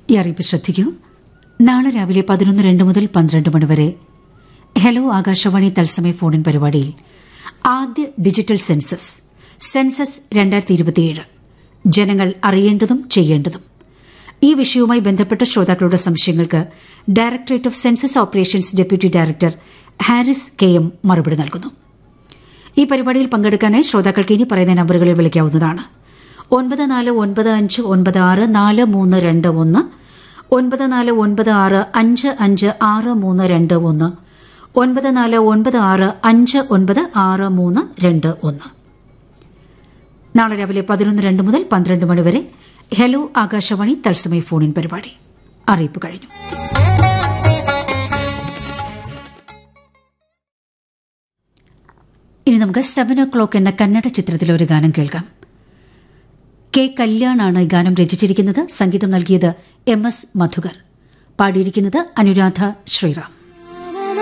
ഈ അറിയിപ്പ് ശ്രദ്ധിക്കൂ നാളെ രാവിലെ പതിനൊന്ന് രണ്ട് മുതൽ പന്ത്രണ്ട് മണിവരെ ഹലോ ആകാശവാണി തത്സമയ ഫോണിൻ പരിപാടിയിൽ ആദ്യ ഡിജിറ്റൽ സെൻസസ് സെൻസസ് രണ്ടായിരത്തി ഇരുപത്തിയേഴ് ജനങ്ങൾ അറിയേണ്ടതും ചെയ്യേണ്ടതും ഈ വിഷയവുമായി ബന്ധപ്പെട്ട ശ്രോതാക്കളുടെ സംശയങ്ങൾക്ക് directorate of census operations deputy director Haris K M മറുപടി നൽകുന്നു ഈ പരിപാടിയിൽ പങ്കെടുക്കാനായി ശ്രോതാക്കൾക്ക് ഇനി പറയുന്ന നമ്പറുകളിൽ വിളിക്കാവുന്നതാണ് ഒൻപത് നാല് ഒൻപത് അഞ്ച് ഒൻപത് ആറ് നാല് മൂന്ന് രണ്ട് ഒന്ന് ഒൻപത് നാല് ഒൻപത് ആറ് അഞ്ച് അഞ്ച് ആറ് മൂന്ന് രണ്ട് ഒന്ന് ഒൻപത് നാല് ഒൻപത് ആറ് അഞ്ച് ഒൻപത് ആറ് മൂന്ന് രണ്ട് ഒന്ന് നാളെ രാവിലെ പതിനൊന്ന് രണ്ട് മുതൽ പന്ത്രണ്ട് മണിവരെ ഹലോ ആകാശവാണി തത്സമയ ഫോണിൻ പരിപാടി അറിയിപ്പ് കഴിഞ്ഞു ഇനി നമുക്ക് സെവൻ ഒ ക്ലോക്ക് എന്ന കന്നഡ ചിത്രത്തിലെ ഒരു ഗാനം കേൾക്കാം കെ കല്യാണാണ് ഈ ഗാനം രചിച്ചിരിക്കുന്നത് സംഗീതം നൽകിയത് എം എസ് മധുകർ പാടിയിരിക്കുന്നത് അനുരാധ ശ്രീറാം